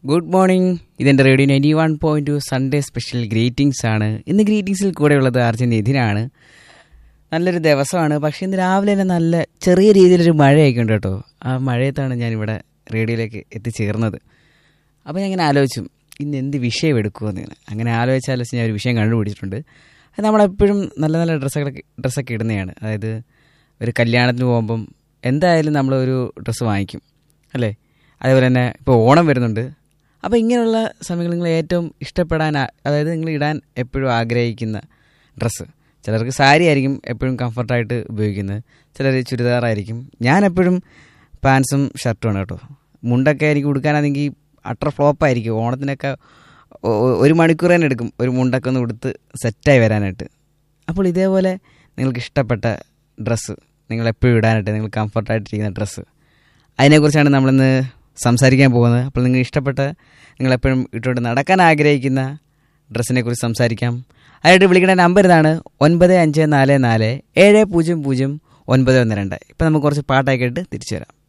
good morning ഇതെൻ്റെ radio ninety one point two Sunday special greetings ആണ് ഇന്ന് ഗ്രീറ്റിംഗ്സിൽ കൂടെ ഉള്ളത് ആർജൻ നിധിനാണ് നല്ലൊരു ദിവസമാണ് പക്ഷേ ഇന്ന് രാവിലെ തന്നെ നല്ല ചെറിയ രീതിയിലൊരു മഴയൊക്കെ ഉണ്ട് കേട്ടോ ആ മഴയത്താണ് ഞാനിവിടെ റേഡിയോയിലേക്ക് എത്തിച്ചേർന്നത് അപ്പോൾ ഞാൻ ഇങ്ങനെ ആലോചിച്ചു ഇന്ന് എന്ത് വിഷയം എടുക്കുമെന്ന് ഇങ്ങനെ അങ്ങനെ ആലോചിച്ച് ആലോചിച്ച് ഞാൻ ഒരു വിഷയം കണ്ടുപിടിച്ചിട്ടുണ്ട് അത് നമ്മളെപ്പോഴും നല്ല നല്ല ഡ്രസ്സൊക്കെ ഡ്രസ്സൊക്കെ ഇടുന്നതാണ് അതായത് ഒരു കല്യാണത്തിന് പോകുമ്പം എന്തായാലും നമ്മൾ ഒരു ഡ്രസ്സ് വാങ്ങിക്കും അല്ലേ അതേപോലെ തന്നെ ഇപ്പോൾ ഓണം വരുന്നുണ്ട് അപ്പോൾ ഇങ്ങനെയുള്ള സമയങ്ങളിൽ നിങ്ങൾ ഏറ്റവും ഇഷ്ടപ്പെടാൻ ആ- അതായത് നിങ്ങൾ ഇടാൻ എപ്പോഴും ആഗ്രഹിക്കുന്ന ഡ്രസ്സ് ചിലർക്ക് സാരി ആയിരിക്കും എപ്പോഴും കംഫർട്ടായിട്ട് ഉപയോഗിക്കുന്നത് ചിലർ ചുരിദാറായിരിക്കും ഞാൻ എപ്പോഴും പാൻസും ഷർട്ടുമാണ് കേട്ടോ മുണ്ടൊക്കെ എനിക്ക് ഉടുക്കാനാണെങ്കിൽ അട്ടർ ഫ്ലോപ്പായിരിക്കും ഓണത്തിനൊക്കെ ഒ- ഒ- ഒരു മണിക്കൂർ തന്നെ എടുക്കും ഒരു മുണ്ടൊക്കെ ഒന്ന് ഉടുത്ത് സെറ്റായി വരാനായിട്ട് അപ്പോൾ ഇതേപോലെ നിങ്ങൾക്ക് ഇഷ്ടപ്പെട്ട ഡ്രസ്സ് നിങ്ങൾ എപ്പോഴും ഇടാനായിട്ട് നിങ്ങൾ കംഫർട്ടായിട്ടിരിക്കുന്ന ഡ്രസ്സ് അതിനെക്കുറിച്ചാണ് നമ്മളിന്ന് സംസാരിക്കാൻ പോകുന്നത് അപ്പോൾ നിങ്ങൾ ഇഷ്ടപ്പെട്ട നിങ്ങളെപ്പോഴും ഇട്ടുകൊണ്ട് നടക്കാൻ ആഗ്രഹിക്കുന്ന ഡ്രസ്സിനെ കുറിച്ച് സംസാരിക്കാം അതായിട്ട് വിളിക്കേണ്ട നമ്പർ ഇതാണ് ഒൻപത് അഞ്ച് നാല് നാല് ഏഴ് പൂജ്യം പൂജ്യം ഒൻപത് ഒന്ന് രണ്ട് ഇപ്പം നമുക്ക് കുറച്ച് പാട്ടൊക്കെ ഇട്ട് തിരിച്ചു വരാം